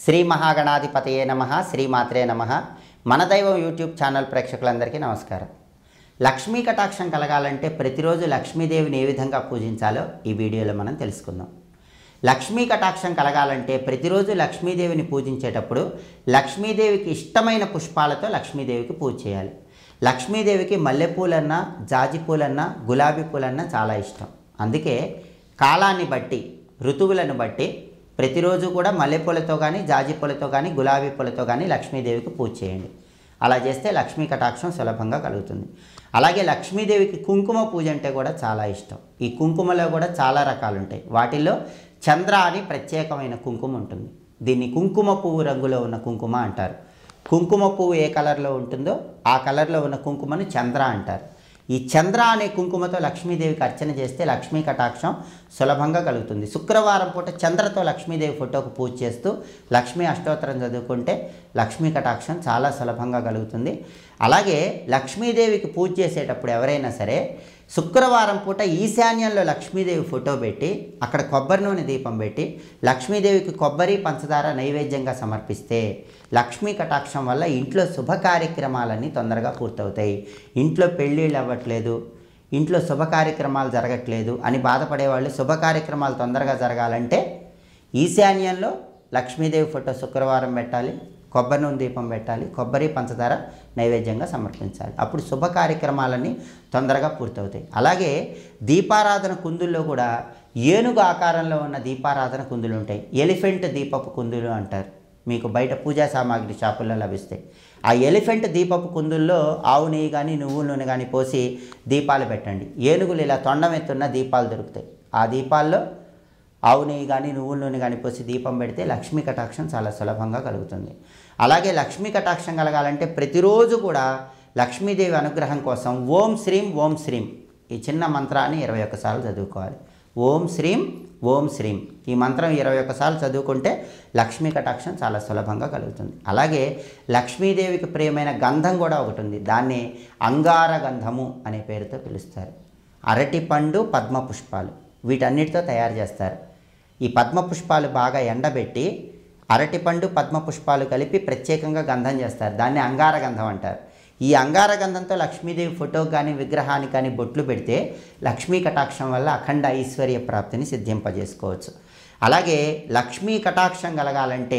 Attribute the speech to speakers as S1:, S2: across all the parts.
S1: శ్రీ మహాగణాధిపతయే నమ శ్రీమాత్రే నమ మన దైవం యూట్యూబ్ ఛానల్ ప్రేక్షకులందరికీ నమస్కారం లక్ష్మీ కటాక్షం కలగాలంటే ప్రతిరోజు లక్ష్మీదేవిని ఏ విధంగా పూజించాలో ఈ వీడియోలో మనం తెలుసుకుందాం లక్ష్మీ కటాక్షం కలగాలంటే ప్రతిరోజు లక్ష్మీదేవిని పూజించేటప్పుడు లక్ష్మీదేవికి ఇష్టమైన పుష్పాలతో లక్ష్మీదేవికి పూజ చేయాలి లక్ష్మీదేవికి మల్లెపూలన్నా జాజి పూలన్నా గులాబీ పూలన్నా చాలా ఇష్టం అందుకే కాలాన్ని బట్టి ఋతువులను బట్టి ప్రతిరోజు కూడా మల్లెపూలతో కానీ జాజి పూలతో కానీ గులాబీ పూలతో కానీ లక్ష్మీదేవికి పూజ చేయండి అలా చేస్తే లక్ష్మీ కటాక్షం సులభంగా కలుగుతుంది అలాగే లక్ష్మీదేవికి కుంకుమ పూజ అంటే కూడా చాలా ఇష్టం ఈ కుంకుమలో కూడా చాలా రకాలు ఉంటాయి వాటిల్లో చంద్ర అని ప్రత్యేకమైన కుంకుమ ఉంటుంది దీన్ని కుంకుమ పువ్వు రంగులో ఉన్న కుంకుమ అంటారు కుంకుమ పువ్వు ఏ కలర్లో ఉంటుందో ఆ కలర్లో ఉన్న కుంకుమను చంద్ర అంటారు ఈ చంద్ర అనే కుంకుమతో లక్ష్మీదేవికి అర్చన చేస్తే లక్ష్మీ కటాక్షం సులభంగా కలుగుతుంది శుక్రవారం పూట చంద్రతో లక్ష్మీదేవి ఫోటోకు పూజ చేస్తూ లక్ష్మీ అష్టోత్తరం చదువుకుంటే లక్ష్మీ కటాక్షం చాలా సులభంగా కలుగుతుంది అలాగే లక్ష్మీదేవికి పూజ చేసేటప్పుడు ఎవరైనా సరే శుక్రవారం పూట ఈశాన్యంలో లక్ష్మీదేవి ఫోటో పెట్టి అక్కడ కొబ్బరి నూనె దీపం పెట్టి లక్ష్మీదేవికి కొబ్బరి పంచదార నైవేద్యంగా సమర్పిస్తే లక్ష్మీ కటాక్షం వల్ల ఇంట్లో శుభ కార్యక్రమాలన్నీ తొందరగా పూర్తవుతాయి ఇంట్లో పెళ్ళిళ్ళు అవ్వట్లేదు ఇంట్లో శుభ కార్యక్రమాలు జరగట్లేదు అని బాధపడేవాళ్ళు శుభ కార్యక్రమాలు తొందరగా జరగాలంటే ఈశాన్యంలో లక్ష్మీదేవి ఫోటో శుక్రవారం పెట్టాలి కొబ్బరి నూనె దీపం పెట్టాలి కొబ్బరి పంచదార నైవేద్యంగా సమర్పించాలి అప్పుడు శుభ కార్యక్రమాలన్నీ తొందరగా పూర్తవుతాయి అలాగే దీపారాధన కుందుల్లో కూడా ఏనుగు ఆకారంలో ఉన్న దీపారాధన కుందులు ఉంటాయి ఎలిఫెంట్ దీపపు కుందులు అంటారు మీకు బయట పూజా సామాగ్రి షాపుల్లో లభిస్తాయి ఆ ఎలిఫెంట్ దీపపు కుందుల్లో ఆవు నెయ్యి కానీ నువ్వుల నూనె కానీ పోసి దీపాలు పెట్టండి ఏనుగులు ఇలా తొండం ఎత్తున్న దీపాలు దొరుకుతాయి ఆ దీపాల్లో ఆవు నెయ్యి కానీ నువ్వుల నూనె కానీ పోసి దీపం పెడితే లక్ష్మీ కటాక్షం చాలా సులభంగా కలుగుతుంది అలాగే లక్ష్మీ కటాక్షం కలగాలంటే ప్రతిరోజు కూడా లక్ష్మీదేవి అనుగ్రహం కోసం ఓం శ్రీం ఓం శ్రీం ఈ చిన్న మంత్రాన్ని ఇరవై ఒక్కసార్లు చదువుకోవాలి ఓం శ్రీం ఓం శ్రీం ఈ మంత్రం ఇరవై ఒక్కసార్లు చదువుకుంటే లక్ష్మీ కటాక్షం చాలా సులభంగా కలుగుతుంది అలాగే లక్ష్మీదేవికి ప్రియమైన గంధం కూడా ఒకటి ఉంది దాన్ని అంగార గంధము అనే పేరుతో పిలుస్తారు అరటిపండు పద్మ పుష్పాలు వీటన్నిటితో తయారు చేస్తారు ఈ పద్మ పుష్పాలు బాగా ఎండబెట్టి అరటిపండు పద్మ పుష్పాలు కలిపి ప్రత్యేకంగా గంధం చేస్తారు దాన్ని అంగార గంధం అంటారు ఈ అంగార గంధంతో లక్ష్మీదేవి ఫోటోకి కానీ విగ్రహానికి కానీ బొట్లు పెడితే లక్ష్మీ కటాక్షం వల్ల అఖండ ఐశ్వర్య ప్రాప్తిని సిద్ధింపజేసుకోవచ్చు అలాగే లక్ష్మీ కటాక్షం కలగాలంటే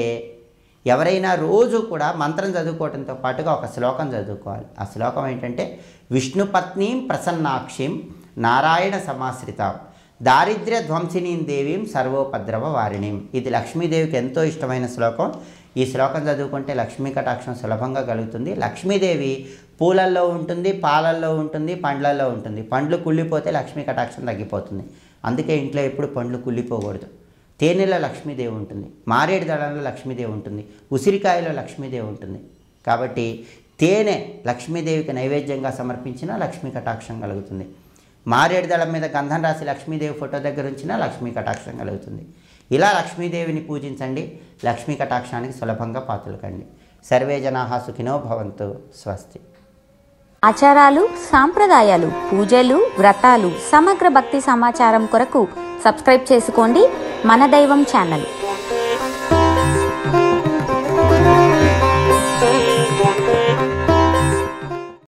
S1: ఎవరైనా రోజు కూడా మంత్రం చదువుకోవడంతో పాటుగా ఒక శ్లోకం చదువుకోవాలి ఆ శ్లోకం ఏంటంటే విష్ణుపత్నీం ప్రసన్నాక్షిం నారాయణ సమాశ్రితాం దారిద్ర్య ధ్వంసినీం దేవీం సర్వోపద్రవ వారిణీం ఇది లక్ష్మీదేవికి ఎంతో ఇష్టమైన శ్లోకం ఈ శ్లోకం చదువుకుంటే లక్ష్మీ కటాక్షం సులభంగా కలుగుతుంది లక్ష్మీదేవి పూలల్లో ఉంటుంది పాలల్లో ఉంటుంది పండ్లల్లో ఉంటుంది పండ్లు కుళ్ళిపోతే లక్ష్మీ కటాక్షం తగ్గిపోతుంది అందుకే ఇంట్లో ఎప్పుడు పండ్లు కుళ్ళిపోకూడదు తేనెలో లక్ష్మీదేవి ఉంటుంది మారేడు దళంలో లక్ష్మీదేవి ఉంటుంది ఉసిరికాయలో లక్ష్మీదేవి ఉంటుంది కాబట్టి తేనె లక్ష్మీదేవికి నైవేద్యంగా సమర్పించిన లక్ష్మీ కటాక్షం కలుగుతుంది మారేడు దళం మీద గంధం రాసి లక్ష్మీదేవి ఫోటో దగ్గర ఉంచినా లక్ష్మీ కటాక్షం కలుగుతుంది ఇలా లక్ష్మీదేవిని పూజించండి లక్ష్మీ కటాక్షానికి సులభంగా పాతులకండి సర్వే జనాహ సుఖినో భవంతు స్వస్తి
S2: ఆచారాలు సాంప్రదాయాలు పూజలు వ్రతాలు సమగ్ర భక్తి సమాచారం కొరకు సబ్స్క్రైబ్ చేసుకోండి మన దైవం ఛానల్